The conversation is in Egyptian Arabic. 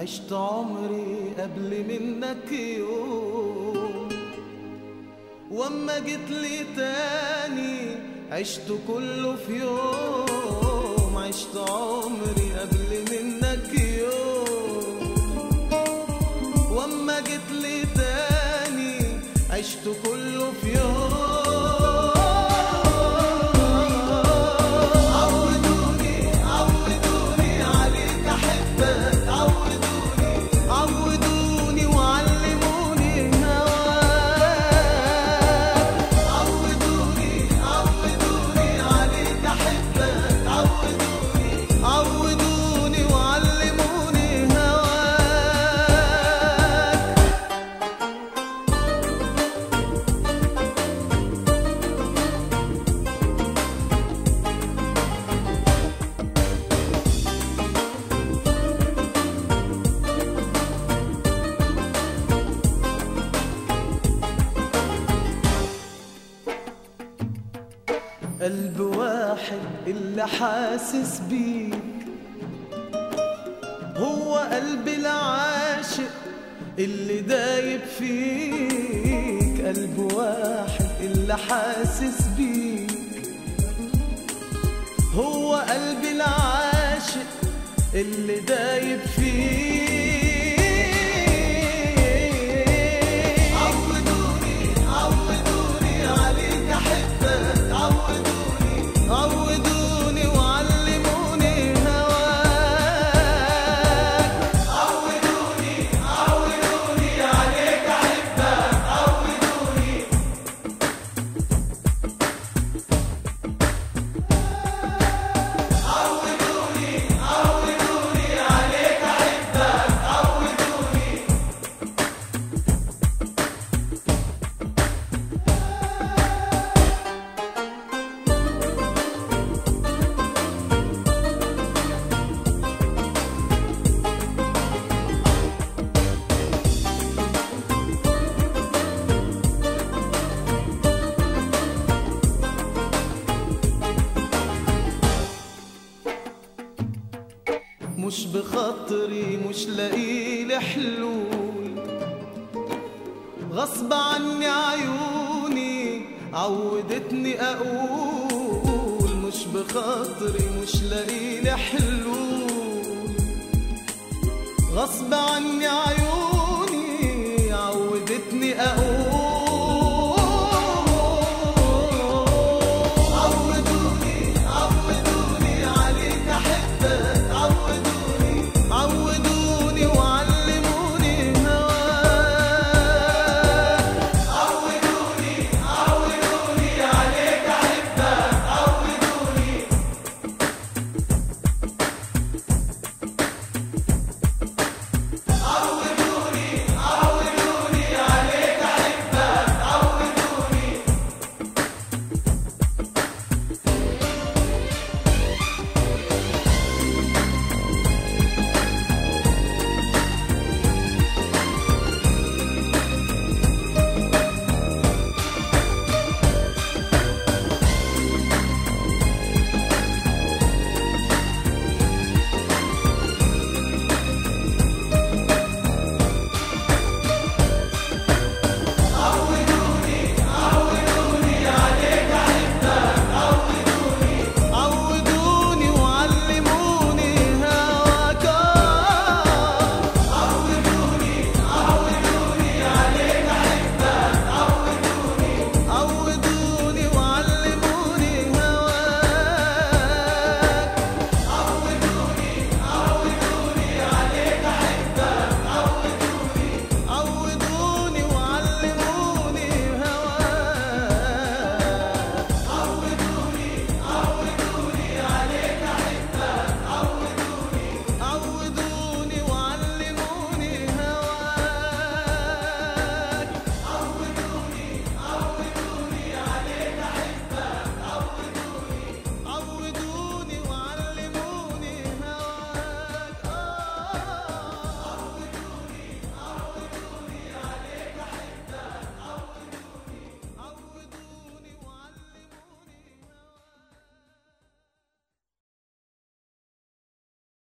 عشت عمري قبل منك يوم واما جيت لي تاني عشت كله في يوم عشت عمري قبل منك يوم واما جيت لي تاني عشت كله في يوم عودوني عودوني عليك احبك عودوني عودوني وعلموني هواك عودوني عودوني عليك احبك عودوني عودوني وعلموني هواك قلب واحد اللي حاسس بيك هو قلب العاشق اللي دايب فيك قلب واحد اللي حاسس بيك هو قلب العاشق اللي دايب فيك عودوني عودوني عليك احبك عودوني عودوني وعلموني هواك عودوني عودوني عليك احبك عودوني عودوني عودوني عليك احبك عودوني مش بخاطري مش لاقيلي حلول غصب عني عيوني عودتني اقول مش بخاطري مش لاقيلي حلول غصب عني عيوني عودتني اقول